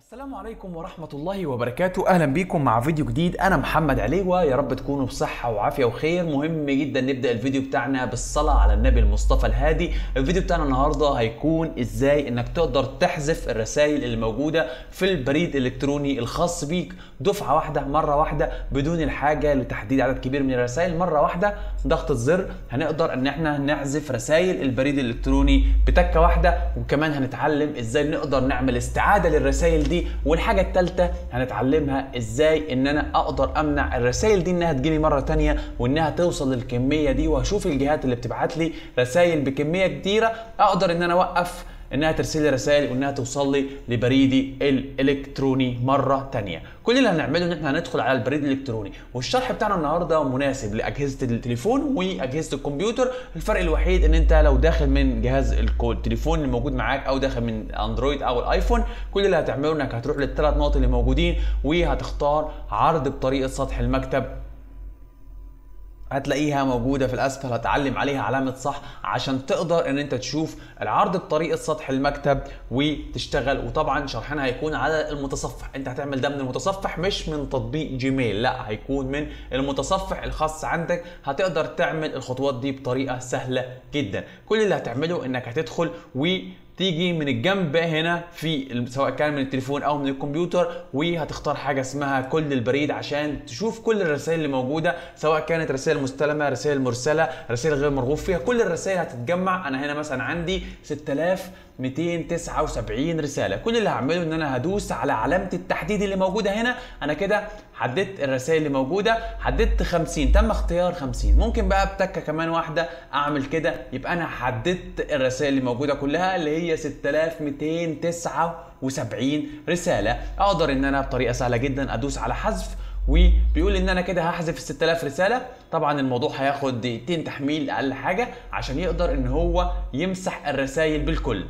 السلام عليكم ورحمة الله وبركاته أهلا بيكم مع فيديو جديد أنا محمد عليوة يا رب تكونوا بصحة وعافية وخير مهم جدا نبدأ الفيديو بتاعنا بالصلاة على النبي المصطفى الهادي الفيديو بتاعنا النهاردة هيكون إزاي إنك تقدر تحذف الرسائل اللي موجودة في البريد الإلكتروني الخاص بيك دفعة واحدة مرة واحدة بدون الحاجة لتحديد عدد كبير من الرسائل مرة واحدة ضغطة زر هنقدر إن احنا نحذف رسائل البريد الإلكتروني بتكة واحدة وكمان هنتعلم إزاي نقدر نعمل استعادة للرسائل دي والحاجه الثالثه هنتعلمها ازاي ان انا اقدر امنع الرسائل دي انها تجيلي مره تانية وانها توصل للكميه دي وهشوف الجهات اللي بتبعت لي رسائل بكميه كتيره اقدر ان انا اوقف انها ترسل لي رسائل وانها توصل لي لبريدي الالكتروني مره تانية كل اللي هنعمله ان احنا هندخل على البريد الالكتروني والشرح بتاعنا النهارده مناسب لاجهزه التليفون واجهزه الكمبيوتر الفرق الوحيد ان انت لو داخل من جهاز التليفون اللي موجود معاك او داخل من اندرويد او الايفون كل اللي هتعمله انك هتروح للثلاث نقط اللي موجودين وهتختار عرض بطريقه سطح المكتب هتلاقيها موجوده في الاسفل هتعلم عليها علامه صح عشان تقدر ان انت تشوف العرض بطريقه سطح المكتب وتشتغل وطبعا شرحنا هيكون على المتصفح انت هتعمل ده من المتصفح مش من تطبيق جيميل لا هيكون من المتصفح الخاص عندك هتقدر تعمل الخطوات دي بطريقه سهله جدا كل اللي هتعمله انك هتدخل و تيجي من الجنب هنا في سواء كان من التليفون او من الكمبيوتر وهتختار حاجه اسمها كل البريد عشان تشوف كل الرسائل اللي موجوده سواء كانت رسائل مستلمه رسائل مرسله رسائل غير مرغوب فيها كل الرسائل هتتجمع انا هنا مثلا عندي 6279 رساله كل اللي هعمله ان انا هدوس على علامه التحديد اللي موجوده هنا انا كده حددت الرسائل اللي موجوده حددت 50 تم اختيار 50 ممكن بقى بتكه كمان واحده اعمل كده يبقى انا حددت الرسائل اللي موجوده كلها اللي هي 6279 رساله اقدر ان انا بطريقه سهله جدا ادوس على حذف وبيقول ان انا كده هحذف ال 6000 رساله طبعا الموضوع هياخد دقيقتين تحميل اقل حاجه عشان يقدر ان هو يمسح الرسائل بالكل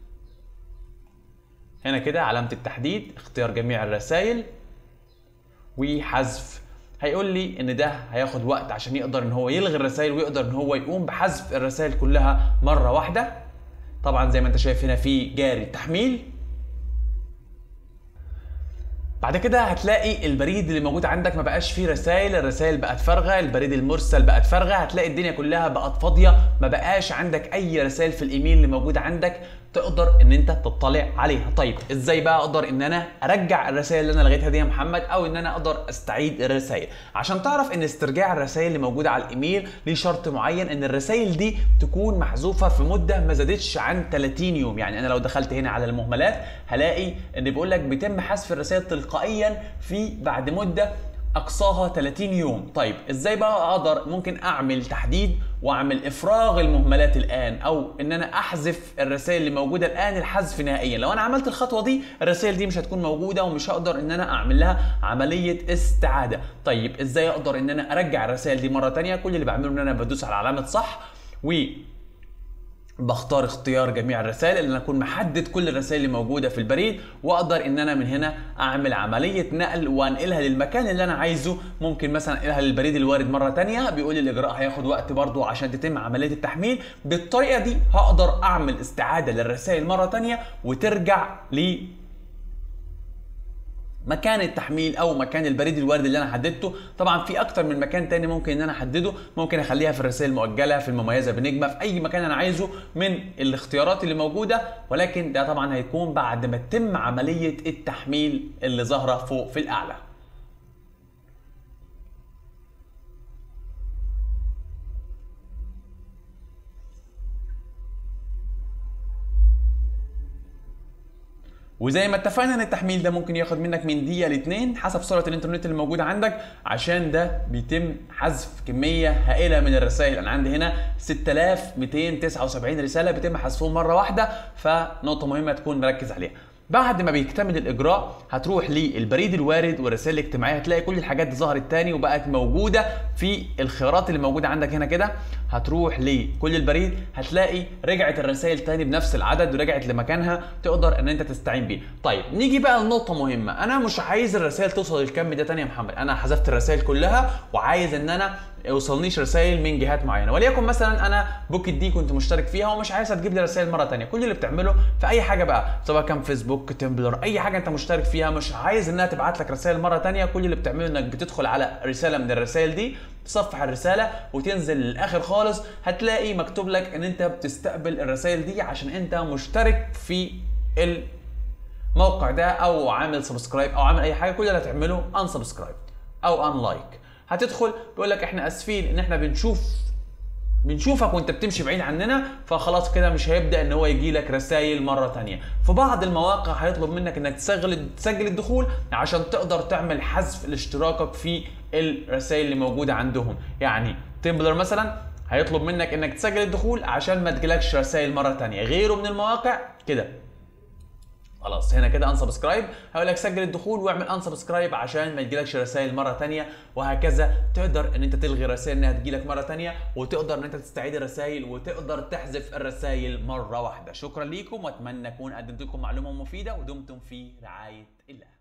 هنا كده علامه التحديد اختيار جميع الرسائل وحذف هيقول لي ان ده هياخد وقت عشان يقدر ان هو يلغي الرسائل ويقدر ان هو يقوم بحذف الرسائل كلها مره واحده طبعا زي ما انت شايف هنا في جاري تحميل بعد كده هتلاقي البريد اللي موجود عندك ما بقاش فيه رسائل الرسائل بقت فارغه البريد المرسل بقت فارغه هتلاقي الدنيا كلها بقت فاضيه ما بقاش عندك اي رسائل في الايميل اللي موجود عندك تقدر ان انت تطلع عليها طيب ازاي بقى اقدر ان انا ارجع الرسائل اللي انا لغيتها دي يا محمد او ان انا اقدر استعيد الرسائل عشان تعرف ان استرجاع الرسائل اللي موجوده على الايميل ليه شرط معين ان الرسائل دي تكون محذوفه في مده ما زادتش عن 30 يوم يعني انا لو دخلت هنا على المهملات هلاقي ان بيقول لك بيتم حذف الرسائل تلقائيا في بعد مده اقصاها 30 يوم طيب ازاي بقى اقدر ممكن اعمل تحديد واعمل افراغ المهملات الان او ان انا احذف الرسائل اللي موجوده الان الحذف نهائيا لو انا عملت الخطوه دي الرسائل دي مش هتكون موجوده ومش هقدر ان انا اعمل لها عمليه استعاده طيب ازاي اقدر ان انا ارجع الرسائل دي مره تانية كل اللي بعمله ان انا بدوس على علامه صح و بختار اختيار جميع الرسائل اللي انا اكون محدد كل الرسائل اللي موجوده في البريد واقدر ان انا من هنا اعمل عمليه نقل وانقلها للمكان اللي انا عايزه ممكن مثلا انقلها للبريد الوارد مره تانية بيقول لي الاجراء هياخد وقت برضو عشان تتم عمليه التحميل بالطريقه دي هقدر اعمل استعاده للرسائل مره تانية وترجع لي مكان التحميل او مكان البريد الوارد اللي انا حددته طبعا في اكتر من مكان تاني ممكن ان انا احدده ممكن اخليها في الرسائل المؤجله في المميزه بنجمه في اي مكان انا عايزه من الاختيارات اللي موجوده ولكن ده طبعا هيكون بعد ما تتم عمليه التحميل اللي ظاهره فوق في الاعلى وزي ما اتفقنا ان التحميل ده ممكن ياخد منك من دقيقه لاتنين حسب سرعه الانترنت اللي موجوده عندك عشان ده بيتم حذف كميه هائله من الرسائل انا عندي هنا 6279 رساله بيتم حذفهم مره واحده فنقطه مهمه تكون مركز عليها بعد ما بيكتمل الاجراء هتروح للبريد الوارد والرسائل الاجتماعيه هتلاقي كل الحاجات دي ظهرت تاني وبقت موجوده في الخيارات اللي موجوده عندك هنا كده هتروح لكل البريد هتلاقي رجعت الرسائل تاني بنفس العدد ورجعت لمكانها تقدر ان انت تستعين بيه طيب نيجي بقى لنقطه مهمه انا مش عايز الرسائل توصل للكم ده تاني يا محمد انا حذفت الرسائل كلها وعايز ان انا يوصلنيش رسائل من جهات معينه وليكن مثلا انا بوكيت دي كنت مشترك فيها ومش عايزها تجيب لي رسائل مره تانية كل اللي بتعمله في اي حاجه بقى سواء كان فيسبوك تمبلر اي حاجه انت مشترك فيها مش عايز انها تبعت لك رسائل مره تانية كل اللي بتعمله انك بتدخل على رساله من الرسائل دي تصفح الرساله وتنزل للاخر خالص هتلاقي مكتوب لك ان انت بتستقبل الرسائل دي عشان انت مشترك في الموقع ده او عامل سبسكرايب او عامل اي حاجه كل اللي هتعمله ان سبسكرايب او ان لايك هتدخل بيقول لك احنا اسفين ان احنا بنشوف بنشوفك وانت بتمشي بعيد عننا فخلاص كده مش هيبدا ان هو يجي لك رسائل مره تانية في بعض المواقع هيطلب منك انك تسجل تسجل الدخول عشان تقدر تعمل حذف لاشتراكك في الرسائل اللي موجوده عندهم يعني تمبلر مثلا هيطلب منك انك تسجل الدخول عشان ما تجيلكش رسائل مره تانية غيره من المواقع كده خلاص هنا كده انسبسكرايب هقول لك سجل الدخول واعمل انسبسكرايب عشان ما يجيلكش رسائل مره تانية وهكذا تقدر ان انت تلغي رسائل انها تجيلك مره تانية وتقدر ان انت تستعيد الرسائل وتقدر تحذف الرسائل مره واحده شكرا ليكم واتمنى اكون قدمت لكم معلومه مفيده ودمتم في رعايه الله